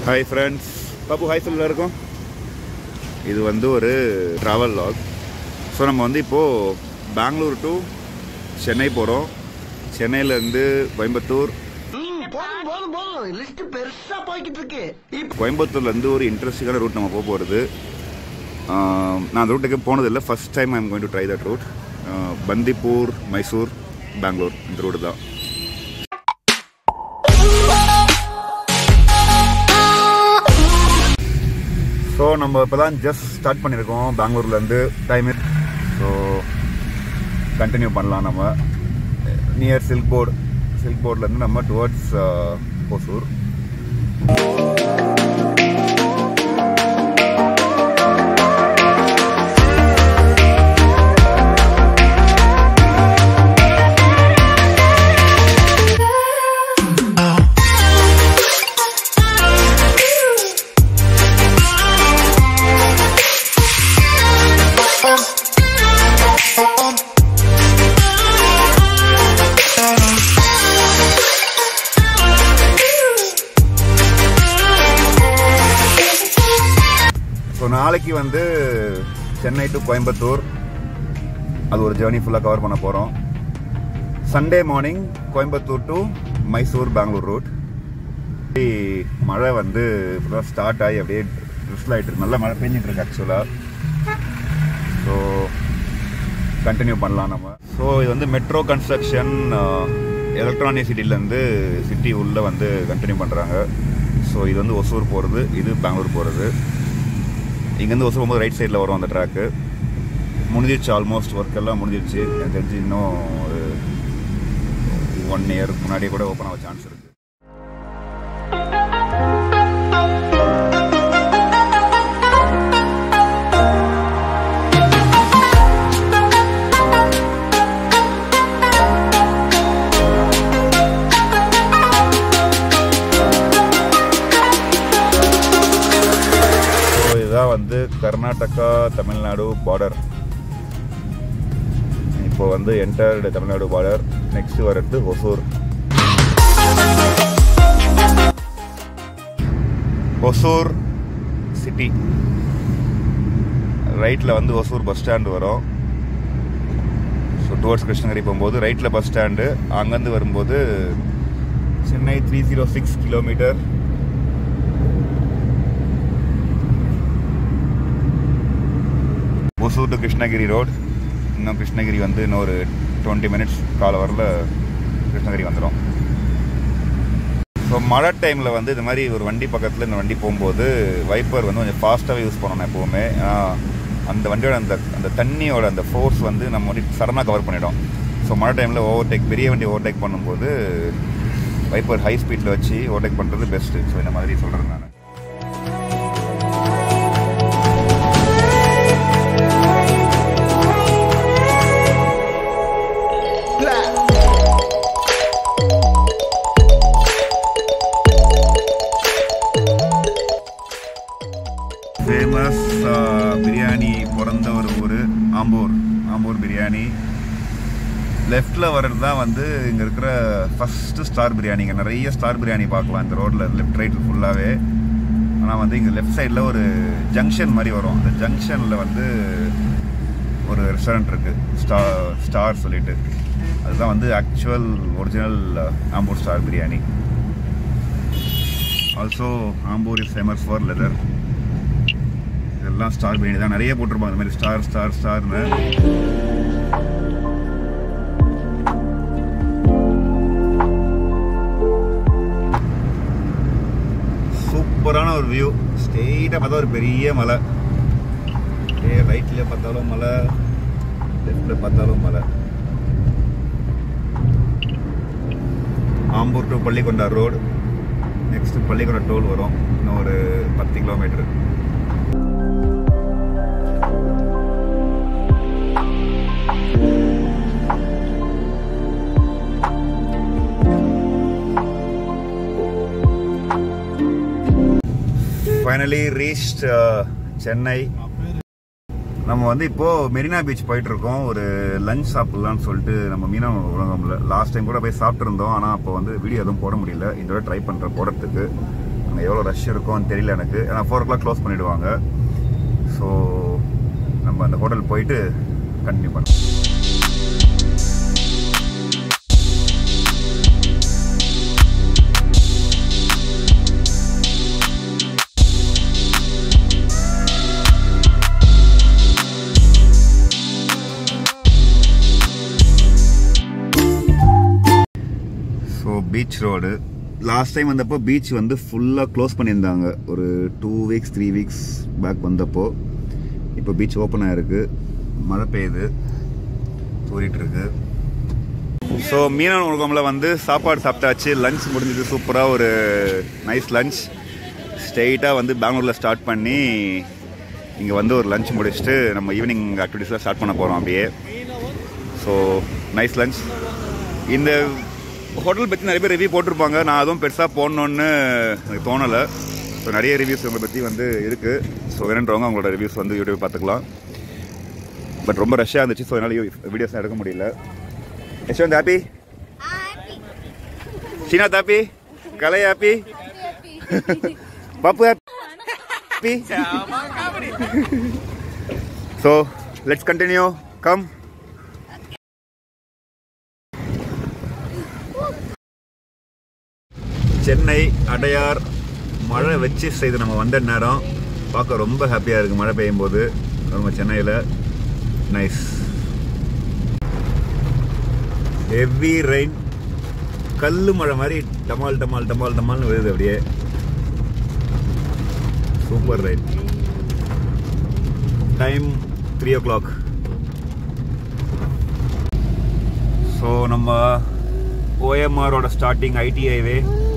hi friends பாப்பு hi சொல்ல இருக்கும் இது வந்து ஒரு ட்ராவல் லாக் ஸோ நம்ம வந்து இப்போது பெங்களூர் டு சென்னை போகிறோம் சென்னையிலேருந்து கோயம்புத்தூர் ம், போதும் போதும் போதும் லிஸ்ட் பெருசா போய்கிட்டு இருக்கு இப்ப கோயம்புத்தூர்லேருந்து ஒரு இன்ட்ரெஸ்டிங்கான ரூட் நம்ம போக போகிறது நான் அந்த ரூட்டுக்கு போனதில்லை first time I'm going to try that route Bandipur Mysore Bangalore இந்த ரூட்டு தான் ஸோ நம்ம இப்போ தான் ஜஸ்ட் ஸ்டார்ட் பண்ணியிருக்கோம் பெங்களூர்லேருந்து டைம் ஸோ கண்டினியூ பண்ணலாம் நம்ம நியர் சில்க் போர்டு சில்க் போர்ட்லேருந்து நம்ம டுவர்ட்ஸ் ஓசூர் ஸோ நாளைக்கு வந்து சென்னை டு கோயம்புத்தூர் அது ஒரு ஜேர்னி ஃபுல்லாக கவர் பண்ண போகிறோம் Sunday morning Coimbatore to Mysore Bangalore route மழை வந்து இப்போதான் ஸ்டார்ட் ஆகி அப்படியே ட்ரிஸ்ல் ஆகிட்டு இருக்கு நல்லா மழை பெஞ்சிட்டு இருக்கு ஆக்சுவலாக ஸோ கண்டினியூ பண்ணலாம் நம்ம ஸோ இது வந்து மெட்ரோ கன்ஸ்ட்ரக்ஷன் எலக்ட்ரானிக் சிட்டிலேருந்து சிட்டி உள்ளே வந்து கண்டினியூ பண்ணுறாங்க ஸோ இது வந்து ஒசூர் போகிறது இது பெங்களூர் போகிறது இங்கேருந்து ஒசூர் போகும்போது ரைட் சைடில் வரும் அந்த ட்ராக்கு முடிஞ்சிருச்சு ஆல்மோஸ்ட் ஒர்க் எல்லாம் முடிஞ்சிருச்சு எனக்கு தெரிஞ்சு இன்னும் ஒரு ஒன் இயர் முன்னாடியே கூட ஓப்பன் ஆக சான்ஸ் இருக்குது ஸோ இதுதான் வந்து கர்நாடகா தமிழ்நாடு பார்டர் இப்போ வந்து என்டர்டு தமிழ்நாடு பார்டர் நெக்ஸ்ட் வர்றது ஒசூர் ஒசூர் சிட்டி ரைட்டில் வந்து ஒசூர் பஸ் ஸ்டாண்டு வரும் ஸோ டுவர்ட்ஸ் கிருஷ்ணகிரி போகும்போது ரைட்டில் பஸ் ஸ்டாண்டு அங்கேருந்து வரும்போது Chennai three zero six kilometre Hosur to Krishnagiri road இன்னும் கிருஷ்ணகிரி வந்து இன்னும் ஒரு டுவெண்ட்டி மினிட்ஸ் கால வரல கிருஷ்ணகிரி வந்துடும் ஸோ மழை டைமில் வந்து இது மாதிரி ஒரு வண்டி பக்கத்தில் இந்த வண்டி போகும்போது வைப்பர் வந்து கொஞ்சம் ஃபாஸ்ட்டாகவே யூஸ் பண்ணணும் எப்போவுமே ஏன்னா அந்த வண்டியோட அந்த அந்த தண்ணியோட அந்த ஃபோர்ஸ் வந்து நம்ம வண்டி சடனாக கவர் பண்ணிடும் ஸோ மழை டைமில் ஓவர்டேக் பெரிய வண்டி ஓவர்டேக் பண்ணும்போது வைப்பர் ஹை ஸ்பீடில் வச்சு ஓவர்டேக் பண்ணுறது பெஸ்ட்டு ஸோ இந்த மாதிரி சொல்கிறேன் நான் ஃபேமஸ் பிரியாணி பிறந்த ஒரு ஊர் ஆம்பூர் ஆம்பூர் பிரியாணி லெஃப்டில் வர்றது தான் வந்து இங்கே இருக்கிற ஃபஸ்ட்டு ஸ்டார் பிரியாணி இங்கே நிறைய ஸ்டார் பிரியாணி பார்க்கலாம் இந்த ரோட்டில் லெஃப்ட் ரைட் ஃபுல்லாகவே ஆனால் வந்து இங்கே லெஃப்ட் சைடில் ஒரு ஜங்ஷன் மாதிரி வரும் அந்த ஜங்ஷனில் வந்து ஒரு ரெஸ்டாரண்ட் இருக்குது ஸ்டார் ஸ்டார் சொல்லிட்டு அதுதான் வந்து actual original Ambur star biryani also Ambur is famous for leather இதெல்லாம் ஸ்டார் பிரியாணி தான் நிறைய போட்டிருப்பாங்க இந்த மாதிரி ஸ்டார் ஸ்டார் ஸ்டார்னு சூப்பரான ஒரு வியூ ஸ்ட்ரெயிட்டாக பார்த்தா ஒரு பெரிய மலை அப்படியே ரைட்ல பார்த்தாலும் மலை லெஃப்டில் பார்த்தாலும் மலை Ambur to Pallikonda road next Pallikonda toll வரும் இன்னும் ஒரு பத்து கிலோமீட்டர் ஃபைனலி ரீச்ட் சென்னை நம்ம வந்து இப்போ மெரினா பீச் போயிட்டு இருக்கோம் ஒரு லஞ்ச் சாப்பிடலாம்னு சொல்லிட்டு நம்ம மீனா உலகம்ல லாஸ்ட் டைம் கூட போய் சாப்பிட்டு இருந்தோம் ஆனால் அப்போ வந்து வீடியோ எதுவும் போட முடியல இதோட ட்ரை பண்ணுறேன் போடுறதுக்கு அங்கே எவ்வளோ ரஷ் இருக்கும்னு தெரியல எனக்கு ஏன்னா ஃபோர் ஓ கிளாக் க்ளோஸ் பண்ணிவிடுவாங்க ஸோ நம்ம அந்த ஹோட்டல் போயிட்டு கண்டினியூ பண்ணலாம் so beach road last time வந்தப்போ பீச் வந்து ஃபுல்லாக க்ளோஸ் பண்ணியிருந்தாங்க ஒரு two weeks three weeks back வந்தப்போ இப்போ பீச் ஓப்பன் ஆகிருக்கு மழை பெய்யுது தூரிட்டு இருக்கு ஸோ மீனவன் உலகமில் வந்து சாப்பாடு சாப்பிட்டாச்சு லஞ்ச் முடிஞ்சது சூப்பராக ஒரு நைஸ் லஞ்ச் ஸ்ட்ரெயிட்டாக வந்து பெங்களூரில் ஸ்டார்ட் பண்ணி இங்கே வந்து ஒரு லஞ்ச் முடிச்சுட்டு நம்ம ஈவினிங் ஆக்டிவிட்டீஸ்லாம் ஸ்டார்ட் பண்ண போகிறோம் அப்படியே ஸோ நைஸ் லஞ்ச் இந்த ஹோட்டல் பற்றி நிறைய பேர் ரிவ்யூ போட்டிருப்பாங்க நான் அதுவும் பெருசாக போடணுன்னு எனக்கு தோணலை ஸோ நிறைய ரிவ்யூஸ் உங்களை பற்றி வந்து இருக்குது ஸோ வேணுன்றவங்க அவங்களோட ரிவ்யூஸ் வந்து யூடியூப் பார்த்துக்கலாம் பட் ரொம்ப ரஷ்ஷாக இருந்துச்சு ஸோ என்னால் வீடியோஸ் எடுக்க முடியல Yashwanth happy Srinath happy Kalai happy Pappu happy so let's continue come Chennai Adyar மழை வச்சு செய்து நம்ம வந்த நேரம் பார்க்க ரொம்ப ஹாப்பியாக இருக்குது மழை பெய்யும் போது நம்ம சென்னையில் நைஸ் ஹெவி ரெயின் கல்லு மழை மாதிரி டமால் டமால் டமால் டமால்னு வருது அப்படியே super rain time three o'clock so நம்ம ஓஎம்ஆரோட ஸ்டார்டிங் ஐடி ஹைவே